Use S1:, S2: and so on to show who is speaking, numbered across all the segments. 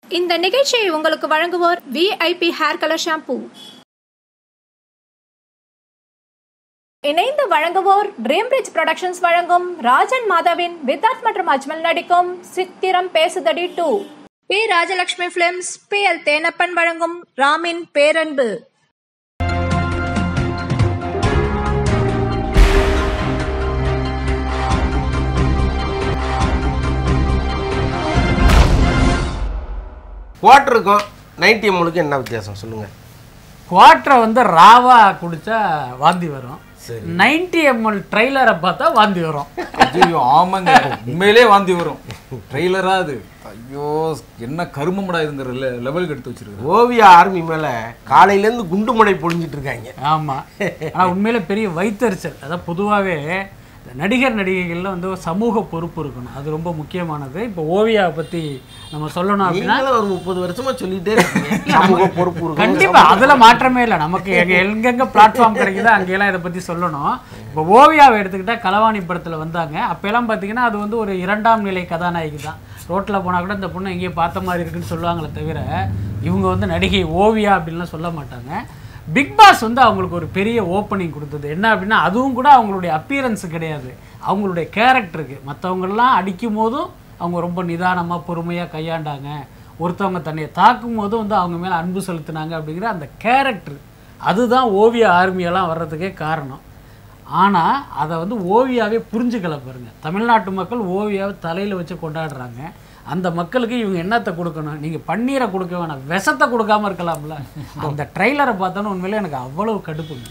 S1: இந்த நிகழ்ச்சியை உங்களுக்கு வழங்குவோர் விஐபி ஹேர் கலர் ஷாம்பூ இணைந்து வழங்குவோர் ட்ரீம் பிரிட்ஜ் ப்ரொடக்ஷன்ஸ் வழங்கும் ராஜன் மாதாவின் வித்தார்த் மற்றும் அஜ்மல் நடிக்கும் Chithiram Pesuthadi two P Rajalakshmi films P L Thenappan வழங்கும் ராமின் பேரன்பு
S2: குவார்ட்டருக்கும் நைன்டி எம்எலுக்கும் என்ன வித்தியாசம் சொல்லுங்க
S3: குவாட்டரை வந்து ராவா குடிச்சா வாந்தி வரும் நைன்டி எம்எல் ட்ரைலரை பார்த்தா வாந்தி வரும்
S4: ஐயோ ஆமாங்க உண்மையிலே வாந்தி வரும் ட்ரெய்லரா அது ஐயோ என்ன கருமமடா இதுங்கிற லெ- லெவலுக்கு எடுத்து வச்சிருக்கு
S2: ஓவியா ஆர்மி மேல காலையில இருந்து குண்டு மழை பொழிஞ்சிட்டு இருக்காங்க
S3: ஆமா ஆனா உண்மையில பெரிய வைத்தறிச்சல் அதான் பொதுவாகவே நடிகர் நடிகைகள்ல வந்து ஒரு சமூக பொறுப்பு இருக்கணும் அது ரொம்ப முக்கியமானது இப்போ ஓவியாவை பத்தி நம்ம சொல்லணும் அப்படின்னா
S2: நீங்களும் ஒரு முப்பது வருஷமா சொல்லிட்டே இருக்கீங்க சமூக பொறுப்பு இருக்கும்
S3: கண்டிப்பா அதுல மாற்றமே இல்லை நமக்கு எங்க எங்கெங்க பிளாட்ஃபார்ம் கிடைக்குதோ அங்கெல்லாம் இதை பத்தி சொல்லணும் இப்போ ஓவியாவை எடுத்துக்கிட்டா களவாணி படத்துல வந்தாங்க அப்பெல்லாம் பாத்தீங்கன்னா அது வந்து ஒரு இரண்டாம் நிலை கதாநாயகி தான் ரோட்ல போனா கூட இந்த பொண்ணு எங்கேயோ பார்த்த மாதிரி இருக்குன்னு சொல்லுவாங்களே தவிர இவங்க வந்து நடிகை ஓவியா அப்படின்லாம் சொல்ல மாட்டாங்க பிக் பாஸ் வந்து அவங்களுக்கு ஒரு பெரிய ஓப்பனிங் கொடுத்தது என்ன அப்படின்னா அதுவும் கூட அவங்களுடைய அப்பியரன்ஸ் கிடையாது அவங்களுடைய கேரக்டருக்கு மற்றவங்கெல்லாம் அடிக்கும் போதும் அவங்க ரொம்ப நிதானமாக பொறுமையாக கையாண்டாங்க ஒருத்தவங்க தன்னை தாக்கும் போதும் வந்து அவங்க மேலே அன்பு செலுத்தினாங்க அப்படிங்கிற அந்த கேரக்டர் அதுதான் ஓவிய ஆர்மியெல்லாம் வர்றதுக்கே காரணம் ஆனால் அதை வந்து ஓவியாவே புரிஞ்சுக்கல பாருங்க தமிழ்நாட்டு மக்கள் ஓவியாவை தலையில் வச்சு கொண்டாடுறாங்க அந்த மக்களுக்கு இவங்க என்னத்தை கொடுக்கணும் நீங்கள் பன்னீரை கொடுக்க வேணாம் விஷத்தை கொடுக்காம இருக்கலாம்ல அந்த ட்ரைலரை பார்த்தோன்னு உண்மையிலே எனக்கு அவ்வளவு கடுப்புங்க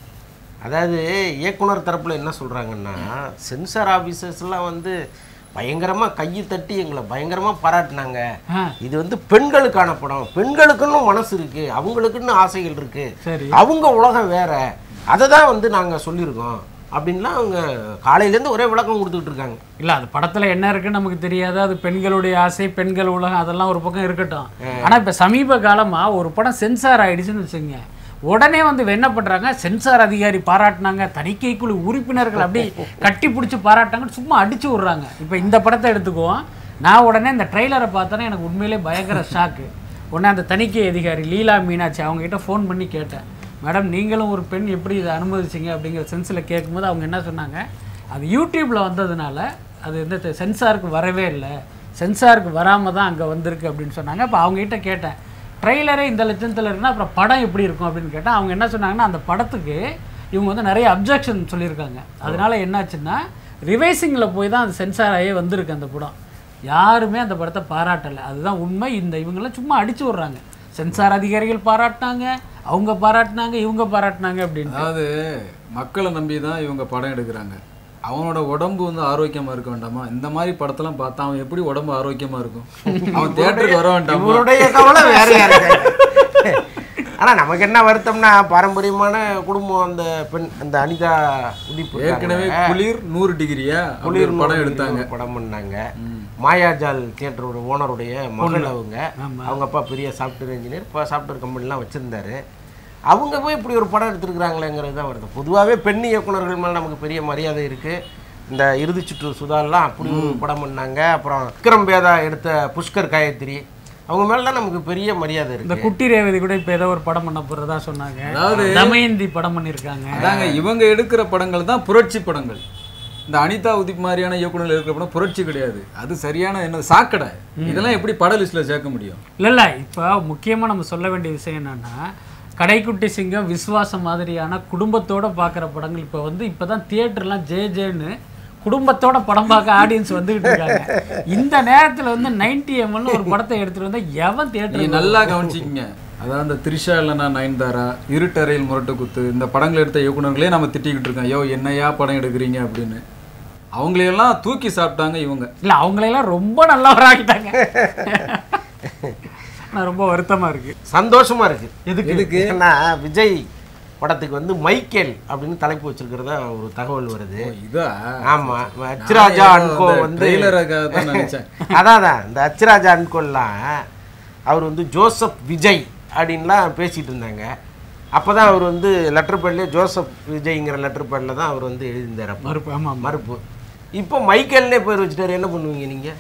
S2: அதாவது இயக்குனர் தரப்புல என்ன சொல்றாங்கன்னா சென்சார் ஆபீசர்ஸ்லாம் வந்து பயங்கரமா கையை தட்டி எங்களை பயங்கரமா பாராட்டினாங்க
S3: ஆ.
S2: இது வந்து பெண்களுக்கான படம் பெண்களுக்குன்னு மனசு இருக்கு அவங்களுக்குன்னு ஆசைகள் இருக்கு
S3: சரி
S2: அவங்க உலகம் வேற அதை தான் வந்து நாங்க சொல்லியிருக்கோம் அப்படின்லாம் அவங்க காலையிலேருந்து ஒரே விளக்கம் கொடுத்துக்கிட்டு இருக்காங்க
S3: இல்ல அது படத்துல என்ன இருக்குன்னு நமக்கு தெரியாது அது பெண்களுடைய ஆசை பெண்கள் உலகம் அதெல்லாம் ஒரு பக்கம் இருக்கட்டும் ஆனா இப்ப சமீப காலமா ஒரு படம் சென்சார் ஆயிடுச்சுன்னு வச்சுங்க உடனே வந்து என்ன பண்றாங்க சென்சார் அதிகாரி பாராட்டினாங்க தணிக்கைக்குழு உறுப்பினர்கள் அப்படியே கட்டி பிடிச்சி பாராட்டினாங்க சும்மா அடிச்சு விடுறாங்க இப்ப இந்த படத்தை எடுத்துக்குவோம் நான் உடனே இந்த ட்ரெய்லரை பார்த்தோன்னே எனக்கு உண்மையிலே பயங்கர ஷாக்கு உடனே அந்த தணிக்கை அதிகாரி லீலா மீனாட்சி அவங்க கிட்ட ஃபோன் பண்ணி கேட்டேன் மேடம் நீங்களும் ஒரு பெண் எப்படி இதை அனுமதிச்சீங்க அப்படிங்கிற சென்ஸில் கேட்கும்போது அவங்க என்ன சொன்னாங்க அது யூடியூப்பில் வந்ததுனால அது வந்து சென்சாருக்கு வரவே இல்லை சென்சாருக்கு வராமல் தான் அங்கே வந்திருக்கு அப்படின்னு சொன்னாங்க அப்போ அவங்ககிட்ட கேட்டேன் ட்ரெய்லரே இந்த லட்சத்தில் இருக்குன்னா அப்புறம் படம் எப்படி இருக்கும் அப்படின்னு கேட்டேன் அவங்க என்ன சொன்னாங்கன்னா அந்த படத்துக்கு இவங்க வந்து நிறைய அப்ஜெக்ஷன் சொல்லியிருக்காங்க அதனால என்னாச்சுன்னா ரிவைசிங்கில் போய் தான் அது சென்சார் ஆகி வந்திருக்கு அந்த படம் யாருமே அந்த படத்தை பாராட்டலை அதுதான் உண்மை இந்த இவங்கெல்லாம் சும்மா அடிச்சு விட்றாங்க சென்சார் அதிகாரிகள் பாராட்டினாங்க அவங்க பாராட்டினாங்க இவங்க பாராட்டினாங்க அப்படின்னு
S4: அதாவது மக்களை நம்பி தான் இவங்க படம் எடுக்கிறாங்க அவனோட உடம்பு வந்து ஆரோக்கியமா இருக்க வேண்டாமா இந்த மாதிரி படத்தெல்லாம் பார்த்தா அவன் எப்படி உடம்பு ஆரோக்கியமா இருக்கும் அவன் தியேட்டருக்கு வர வேண்டாமா
S2: இவருடைய கவலை வேறையா இருக்கு ஆனா நமக்கு என்ன வருத்தம்னா பாரம்பரியமான குடும்பம் அந்த பெண் அந்த அனிதா உதிப்பு
S4: ஏற்கனவே குளிர் நூறு டிகிரியா குளிர் படம் எடுத்தாங்க
S2: படம் பண்ணாங்க மாயாஜால் தியேட்டரோட ஓனருடைய மகள் அவங்க அவங்க அப்பா பெரிய சாஃப்ட்வேர் இன்ஜினியர் இப்போ சாஃப்ட்வேர் கம்பெனிலாம் வச்சிருந்தாரு அவங்க போய் இப்படி ஒரு படம் எடுத்திருக்கிறாங்களேங்கிறது தான் வருது பொதுவாகவே பெண் இயக்குனர்கள் மேலே நமக்கு பெரிய மரியாதை இருக்கு இந்த இறுதி சுற்று சுதாலாம் அப்படி ஒரு படம் பண்ணாங்க அப்புறம் விக்ரம் பேதா எடுத்த புஷ்கர் காயத்ரி அவங்க மேலாம் நமக்கு பெரிய மரியாதை
S3: இந்த
S2: இருக்கு
S3: குட்டி ரேவதி கூட இப்போ ஏதோ ஒரு படம் பண்ண போறதா சொன்னாங்க
S4: அதாவது
S3: தமயந்தி படம் பண்ணியிருக்காங்க
S4: அதாங்க இவங்க எடுக்கிற படங்கள் தான் புரட்சி படங்கள் இந்த அனிதா உதிப் மாதிரியான இயக்குனர் எடுக்கிற படம் புரட்சி கிடையாது அது சரியான என்ன சாக்கடை இதெல்லாம் எப்படி பட லிஸ்ட்ல சேர்க்க முடியும்
S3: இல்லை இல்லை இப்போ முக்கியமாக நம்ம சொல்ல வேண்டிய விஷயம் என்னன்னா கடைக்குட்டி சிங்கம் விஸ்வாசம் மாதிரியான குடும்பத்தோட பார்க்குற படங்கள் இப்போ வந்து இப்போ தான் தியேட்டர்லாம் ஜே ஜேன்னு குடும்பத்தோட படம் பார்க்க ஆடியன்ஸ் வந்துகிட்டு இருக்காங்க இந்த நேரத்தில் வந்து நைன்டி எம்எல்னு ஒரு படத்தை எடுத்துட்டு வந்தா எவன்
S4: நீங்க
S3: தியேட்டர்
S4: நல்லா கவனிச்சிக்கங்க அதாவது அந்த த்ரிஷா இல்லைனா நயன்தாரா இருட்டறையில் முரட்டு குத்து இந்த படங்கள் எடுத்த இயக்குனர்களே நம்ம திட்டிக்கிட்டு இருக்கோம் யோ என்னையா படம் எடுக்கிறீங்க அப்படின்னு அவங்களையெல்லாம் தூக்கி சாப்பிட்டாங்க இவங்க
S3: இல்லை அவங்களையெல்லாம் ரொம்ப நல்லவராகிட்டாங்க ஆனால் ரொம்ப வருத்தமா இருக்கு
S2: சந்தோஷமா இருக்கு
S3: எதுக்கு?
S2: எதுக்கு ஏன்னா விஜய் படத்துக்கு வந்து மைக்கேல் அப்படின்னு தலைப்பு வச்சிருக்கிறதா ஒரு தகவல் வருது
S4: இதா
S2: ஆமா அச்சுராஜா அன்கோ வந்து
S4: ட்ரெய்லராக தான் நினைச்சேன்
S2: அதான் அதான் இந்த அச்சுராஜா அன்கோல்லாம் அவர் வந்து ஜோசப் விஜய் அப்படின்லாம் பேசிட்டு இருந்தாங்க அப்பதான் அவர் வந்து லெட்டர் பேட்லேயே ஜோசப் விஜய்ங்கிற லெட்டர் பேட்ல தான் அவர் வந்து எழுதியிருந்தார் அப்போ.
S3: மறுப்பு ஆமாம்
S2: மறுப்பு இப்போ மைக்கேல்னே பேர் வச்சுட்டாரு என்ன பண்ணுவீங்க நீங்க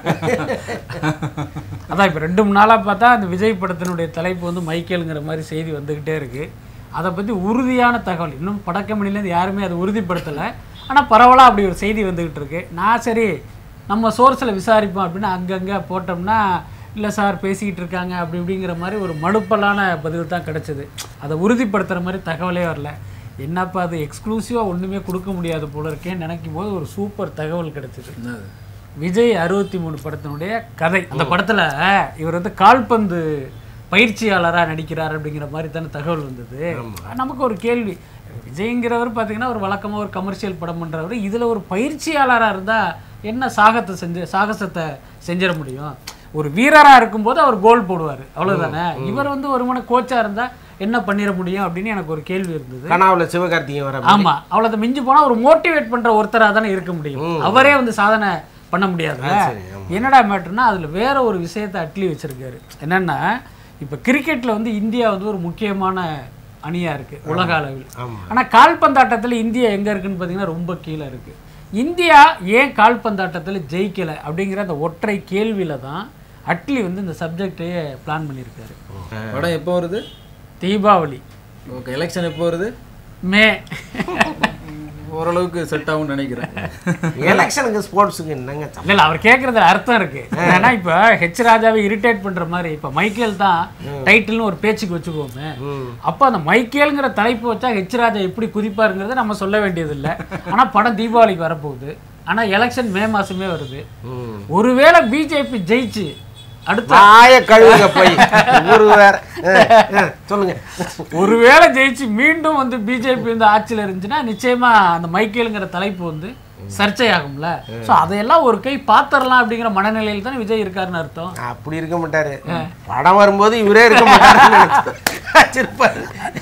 S3: அதான் இப்போ ரெண்டு மூணு நாளாக பார்த்தா அந்த விஜய் படத்தினுடைய தலைப்பு வந்து மைக்கேலுங்கிற மாதிரி செய்தி வந்துக்கிட்டே இருக்குது அதை பற்றி உறுதியான தகவல் இன்னும் படக்கம்பெனிலேருந்து யாருமே அதை உறுதிப்படுத்தலை ஆனால் பரவலாக அப்படி ஒரு செய்தி வந்துக்கிட்டு இருக்கு நான் சரி நம்ம சோர்ஸில் விசாரிப்போம் அப்படின்னு அங்கங்கே போட்டோம்னா இல்லை சார் பேசிக்கிட்டு இருக்காங்க அப்படி இப்படிங்கிற மாதிரி ஒரு மடுப்பலான பதில் தான் கிடச்சிது அதை உறுதிப்படுத்துகிற மாதிரி தகவலே வரல என்னப்பா அது எக்ஸ்க்ளூசிவாக ஒன்றுமே கொடுக்க முடியாது போல இருக்கேன்னு நினைக்கும் போது ஒரு சூப்பர் தகவல் கிடச்சிது
S4: என்னது
S3: விஜய் அறுபத்தி மூணு படத்தினுடைய கதை அந்த படத்துல இவர் வந்து கால்பந்து பயிற்சியாளரா நடிக்கிறார் அப்படிங்கிற மாதிரி தானே தகவல் வந்தது நமக்கு ஒரு கேள்வி விஜய்ங்கிறவர் பார்த்தீங்கன்னா ஒரு வழக்கமா ஒரு கமர்ஷியல் படம் பண்றவர் இதுல ஒரு பயிற்சியாளரா இருந்தா என்ன சாகத்தை செஞ்சு சாகசத்தை செஞ்சிட முடியும் ஒரு வீரரா இருக்கும்போது அவர் கோல் போடுவார் அவ்வளவுதானே இவர் வந்து ஒரு மன கோச்சா இருந்தா என்ன பண்ணிட முடியும் அப்படின்னு எனக்கு ஒரு கேள்வி இருந்தது
S2: கனாவுல சிவகார்த்திகேயன் வர
S3: ஆமா அவ்வளவு மிஞ்சி போனா ஒரு மோட்டிவேட் பண்ற ஒருத்தரா தானே இருக்க முடியும் அவரே வந்து சாதனை பண்ண முடியாது என்னடா மேட்டர்னா அதுல வேற ஒரு விஷயத்தை அட்லி வச்சிருக்காரு என்னன்னா இப்ப கிரிக்கெட்ல வந்து இந்தியா வந்து ஒரு முக்கியமான அணியா இருக்கு உலக அளவில்
S2: ஆமா.
S3: ஆனா கால்பந்தாட்டத்துல இந்தியா எங்க இருக்குன்னு பாத்தீங்கன்னா ரொம்ப கீழே இருக்கு இந்தியா ஏன் கால்பந்தாட்டத்துல ஜெயிக்கல அப்படிங்கிற அந்த ஒற்றை கேள்வியில தான் அட்லி வந்து இந்த சப்ஜெக்டையே பிளான் பண்ணியிருக்காரு
S4: படம் எப்போ வருது
S3: தீபாவளி
S4: ஓகே எலெக்ஷன் எப்போ வருது
S3: மே
S4: ஓரளவுக்கு செட் ஆகும்னு நினைக்கிறேன்
S2: எலெக்ஷனுக்கு ஸ்போர்ட்ஸுக்கு என்னங்க
S3: இல்ல இல்ல அவர் கேக்குறதுல அர்த்தம் இருக்கு ஏன்னா இப்ப ஹெச் ராஜாவை இரிட்டேட் பண்ற மாதிரி இப்ப மைக்கேல் தான் டைட்டில்னு ஒரு பேச்சுக்கு வச்சுக்கோமே அப்ப அந்த மைக்கேல்ங்கிற தலைப்பு வச்சா ஹெச் ராஜா எப்படி குதிப்பாருங்கிறத நம்ம சொல்ல வேண்டியது இல்ல ஆனா படம் தீபாவளிக்கு வரப்போகுது ஆனா எலெக்ஷன் மே மாசமே வருது ஒருவேளை பிஜேபி ஜெயிச்சு அடுத்த
S2: நாய கழுவுங்க போய் ஊரு வேற அஹ், அஹ், சொல்லுங்க
S3: ஒருவேளை ஜெயிச்சு மீண்டும் வந்து பிஜேபி வந்து ஆட்சியில் இருந்துச்சுன்னா நிச்சயமா அந்த மைக்கேலுங்கிற தலைப்பு வந்து சர்ச்சையாகும்ல ஸோ அதையெல்லாம் ஒரு கை பாத்திரலாம் அப்படிங்கிற மனநிலையில் தானே விஜய் இருக்காருன்னு அர்த்தம்
S2: அப்படி இருக்க மாட்டாரு படம் வரும்போது இவரே இருக்க மாட்டாருன்னு வச்சிருப்பாரு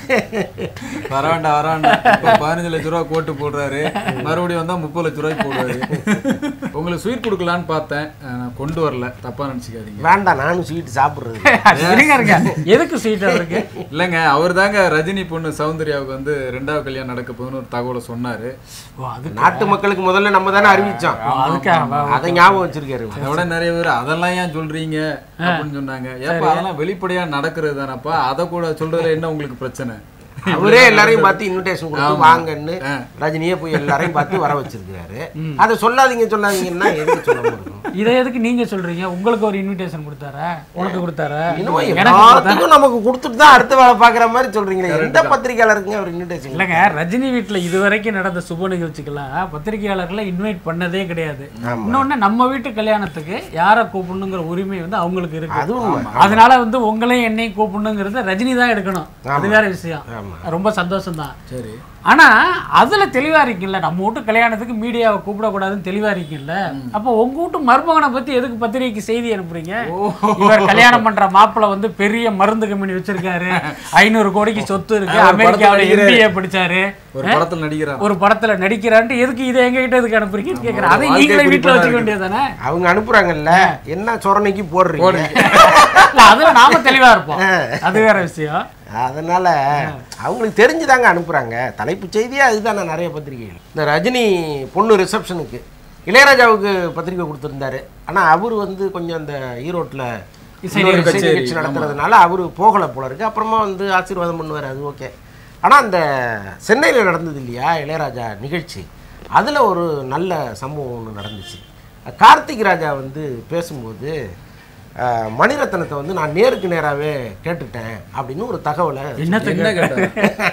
S4: வர வேண்டாம் வர வேண்டாம் இப்போ பதினஞ்சு லட்ச ரூபா கோட்டு போடுறாரு மறுபடியும் வந்தா முப்பது லட்ச ரூபாய்க்கு போடுவாரு உங்களுக்கு ஸ்வீட் கொடுக்கலான்னு பார்த்தேன் அஹ் நான் கொண்டு வரல தப்பா நினச்சிக்காதீங்க
S2: வேண்டாம் நானும் ஸ்வீட் சாப்பிடுறது
S3: இருங்க இருங்க எதுக்கு சீட் அவருக்கு
S4: இல்லைங்க அவர் தாங்க ரஜினி பொண்ணு சௌந்தர்யாவுக்கு வந்து ரெண்டாவது கல்யாணம் நடக்க போகுதுன்னு ஒரு தகவலை சொன்னாரு
S3: ஓ அது
S2: நாட்டு மக்களுக்கு முதல்ல நம்ம தானே அறிவிச்சோம்
S3: அதுக்காக
S2: அதை ஞாபகம் வச்சிருக்காரு
S4: அதை விட நிறைய பேர் அதெல்லாம் ஏன் சொல்றீங்க அப்படின்னு சொன்னாங்க ஏப்பா அதெல்லாம் வெளிப்படையா நடக்கிறது தானப்பா அதை கூட சொல்றதுல என்ன உங்களுக்கு பிரச்சனை
S2: அவரே எல்லாரையும் பார்த்து இன்விடேஷன் கொடுத்து வாங்கன்னு ரஜினியே போய் எல்லாரையும் பார்த்து வர வச்சிருக்காரு அதை சொல்லாதீங்க சொல்லாதீங்கன்னா எதுக்கு சொல்ல முடியும்
S3: இதை எதுக்கு நீங்க சொல்றீங்க உங்களுக்கு ஒரு இன்விடேஷன் கொடுத்தாரா உனக்கு கொடுத்தாரா
S2: இன்னும்
S3: எனக்கு கொடுத்தா-
S2: எல்லாத்துக்கும் நமக்கு கொடுத்துட்டு தான் அடுத்த வேலை பாக்குற மாதிரி சொல்றீங்களே எந்த பத்திரிகையாளருக்குங்க அவர் இன்விடேஷன்
S3: இல்லைங்க ரஜினி வீட்ல இதுவரைக்கும் நடந்த சுப நிகழ்ச்சிக்கெல்லாம் பத்திரிகையாளர்களை இன்வைட் பண்ணதே கிடையாது இன்னொன்னு நம்ம வீட்டு கல்யாணத்துக்கு யாரை கூப்பிடணுங்கிற உரிமை வந்து அவங்களுக்கு இருக்கு
S2: அது உண்மை.
S3: அதனால வந்து உங்களையும் என்னையும் கூப்பிடணுங்கிறத ரஜினி தான் எடுக்கணும் அது வேற விஷயம் ரொம்ப சந்தோஷம் தான்
S4: சரி
S3: ஆனா அதுல தெளிவா இருக்கீங்கல்ல நம்ம வீட்டு கல்யாணத்துக்கு மீடியாவை கூப்பிடக்கூடாதுன்னு தெளிவா இருக்கீங்கல்ல அப்போ உங்க வீட்டு மருமகனை பத்தி எதுக்கு பத்திரிகைக்கு செய்தி அனுப்புறீங்க இவர் கல்யாணம் பண்ற மாப்பிள்ளை வந்து பெரிய மருந்து கம்பெனி வச்சிருக்காரு ஐநூறு கோடிக்கு சொத்து இருக்கு
S4: அவர்
S3: அமெரிக்காவில
S4: படத்துல
S3: எம்பிஏ படிச்சாரு
S4: ஒரு படத்துல நடிக்கிறார்
S3: ஒரு படத்துல நடிக்கிறான்ட்டு எதுக்கு இதை எங்க கிட்ட எதுக்கு அனுப்புறீங்கன்னு கேக்குறேன் அதை
S4: வாழ்க்கை
S3: நீங்களே வீட்டுல
S4: குறிப்பா
S3: வச்சுக்க
S4: இருக்கு.
S3: வேண்டியதானே
S2: அவங்க அனுப்புறாங்கல்ல என்ன சொரணைக்கு போடுறீங்க
S3: இல்ல அதுல நாம தெளிவா இருப்போம் அது வேற விஷயம்
S2: அதனால அவங்களுக்கு தெரிஞ்சுதாங்க அனுப்புறாங்க தலைப்பு செய்தியே அதுதானே நிறைய பத்திரிகைகள் இந்த ரஜினி பொண்ணு ரிசப்ஷனுக்கு இளையராஜாவுக்கு பத்திரிக்கை கொடுத்துருந்தாரு ஆனா அவர் வந்து கொஞ்சம் அந்த ஈரோட்டில்
S3: இசை
S2: இன்னொரு இசை
S4: கச்சேரி,
S2: நிகழ்ச்சி நடத்துறதுனால அவர் போகலை போல இருக்கு அப்புறமா வந்து ஆசீர்வாதம் பண்ணுவார் அது ஓகே ஆனா அந்த சென்னையில் நடந்தது இல்லையா இளையராஜா நிகழ்ச்சி அதுல ஒரு நல்ல சம்பவம் ஒன்று நடந்துச்சு கார்த்திக் ராஜா வந்து பேசும்போது அஹ், மணிரத்னத்தை வந்து நான் நேருக்கு நேராகவே கேட்டுட்டேன் அப்படின்னு ஒரு தகவலை
S3: என்னத்துக்கு
S4: என்ன கேட்டாரு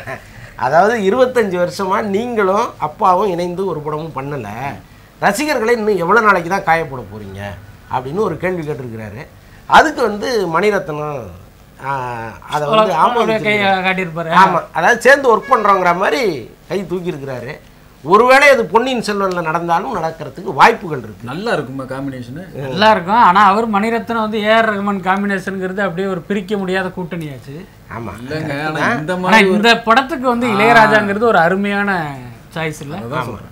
S2: அதாவது இருபத்தஞ்சு வருஷமா நீங்களும் அப்பாவும் இணைந்து ஒரு படமும் பண்ணல ரசிகர்களை இன்னும் எவ்வளவு நாளைக்கு தான் காயப்பட போறீங்க அப்படின்னு ஒரு கேள்வி கேட்டிருக்கிறாரு அதுக்கு வந்து மணிரத்னம் ஆஹ், அதை வந்து
S3: அவருடைய கை
S2: ஆமாம்
S3: காட்டியிருப்பாரு
S2: ஆமா அதாவது சேர்ந்து ஒர்க் பண்றோங்கிற மாதிரி கை தூக்கி இருக்கிறாரு ஒருவேளை அது பொன்னியின் செல்வன்ல நடந்தாலும் நடக்கிறதுக்கு வாய்ப்புகள் இருக்கு
S4: நல்லா இருக்குமா காம்பினேஷனு
S3: நல்லா இருக்கும் ஆனா அவர் மணிரத்னம் வந்து ஏஆர் ரஹ்மான் காம்பினேஷனுங்கிறது அப்படியே ஒரு பிரிக்க முடியாத கூட்டணியாச்சு
S2: ஆமா
S4: இல்லைங்க ஆனா இந்த
S3: ஆனா
S4: மாதிரி ஒரு-
S3: இந்த படத்துக்கு வந்து இளையராஜாங்கிறது ஒரு அருமையான சாய்ஸ் இல்ல
S4: அதான் சொல்றேன்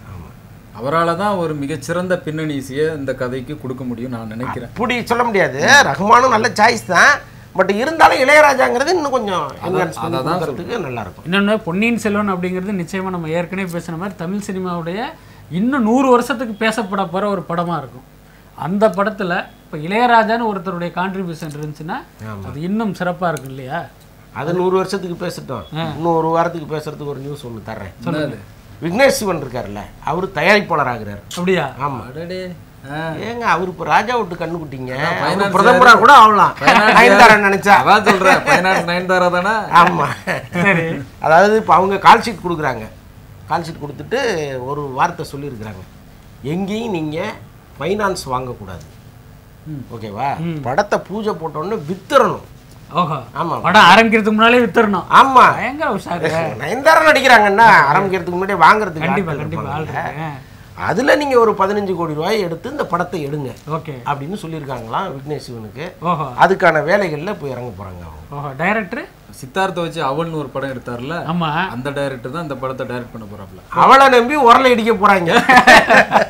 S4: அவரால தான் ஒரு மிகச்சிறந்த பின்னணி இசையை இந்த கதைக்கு கொடுக்க முடியும் நான் நினைக்கிறேன்
S2: இப்படி சொல்ல முடியாது ரஹ்மானும் நல்ல சாய்ஸ் தான் பட் இருந்தாலும் இளையராஜாங்கிறது இன்னும் கொஞ்சம் enhance பண்ணி
S4: அதான்
S2: கொடுக்கறதுக்கு நல்லா இருக்கும்
S3: இன்னொன்று பொன்னியின் செல்வன் அப்படிங்கிறது நிச்சயமா நம்ம ஏற்கனவே பேசின மாதிரி தமிழ் சினிமாவுடைய இன்னும் நூறு வருஷத்துக்கு பேசப்பட போற ஒரு படமா இருக்கும் அந்த படத்துல இப்போ இளையராஜான்னு ஒருத்தருடைய கான்ட்ரிபியூஷன் இருந்துச்சுன்னா அது இன்னும் சிறப்பா இருக்கும் இல்லையா
S2: அது நூறு வருஷத்துக்கு பேசட்டும் இன்னும் ஒரு வாரத்துக்கு பேசுறதுக்கு ஒரு நியூஸ் ஒன்று தர்றேன் விக்னேஷ் சிவன் இருக்காருல்ல அவர் தயாரிப்பாளர் ஆகுறாரு
S3: அப்படியா
S2: ஆமா
S4: அடடே ஆ.
S2: ஏங்க அவர் இப்போ ராஜா விட்டு கண்ணுக்குட்டிங்க
S4: finance
S2: அவர் பிரதமரா கூட ஆகலாம் நயன்தாரன் நினைச்சா
S4: அதான் சொல்றேன் ஃபைனான்ஸ் நைன்தாரா தானே
S2: ஆமா
S3: சரி
S2: அதாவது இப்போ அவங்க கால் ஷீட் கொடுக்குறாங்க கால் ஷீட் கொடுத்துட்டு ஒரு வார்த்தை சொல்லியிருக்கிறாங்க எங்கேயும் நீங்கள் ஃபைனான்ஸ் வாங்கக்கூடாது ஓகேவா படத்தை பூஜை போட்டோன்னு வித்துறணும்
S3: ஓஹோ
S2: ஆமா
S3: படம் ஆரம்பிக்கிறதுக்கு முன்னாலே வித்துறணும்
S2: ஆமா
S3: பயங்கர உஷாரு
S2: நயன்தாரா நடிக்கிறாங்கன்னா ஆரம்பிக்கிறதுக்கு முன்னாடி வாங்குறதுக்கு
S3: கண்டிப்பா
S2: ஆட்கள்
S3: கண்டிப்பா ஆள்
S2: இருப்பாங்கல்ல.
S3: இருக்கு
S2: அதுல நீங்க ஒரு பதினஞ்சு கோடி ரூபாய் எடுத்து இந்த படத்தை எடுங்க
S3: ஓகே
S2: அப்படின்னு சொல்லியிருக்காங்களாம் விக்னேஷ் சிவனுக்கு
S3: ஓஹோ
S2: அதுக்கான வேலைகள்ல போய் இறங்க போறாங்க அவங்க
S3: ஓஹோ டைரக்டர்
S4: சித்தார்த்தை வச்சு அவள்னு ஒரு படம் எடுத்தார்ல
S3: ஆமா
S4: அந்த டைரக்டர் தான் இந்த படத்தை டைரக்ட் பண்ண போறாப்ல
S2: அவளை நம்பி உரலை இடிக்க போறாங்க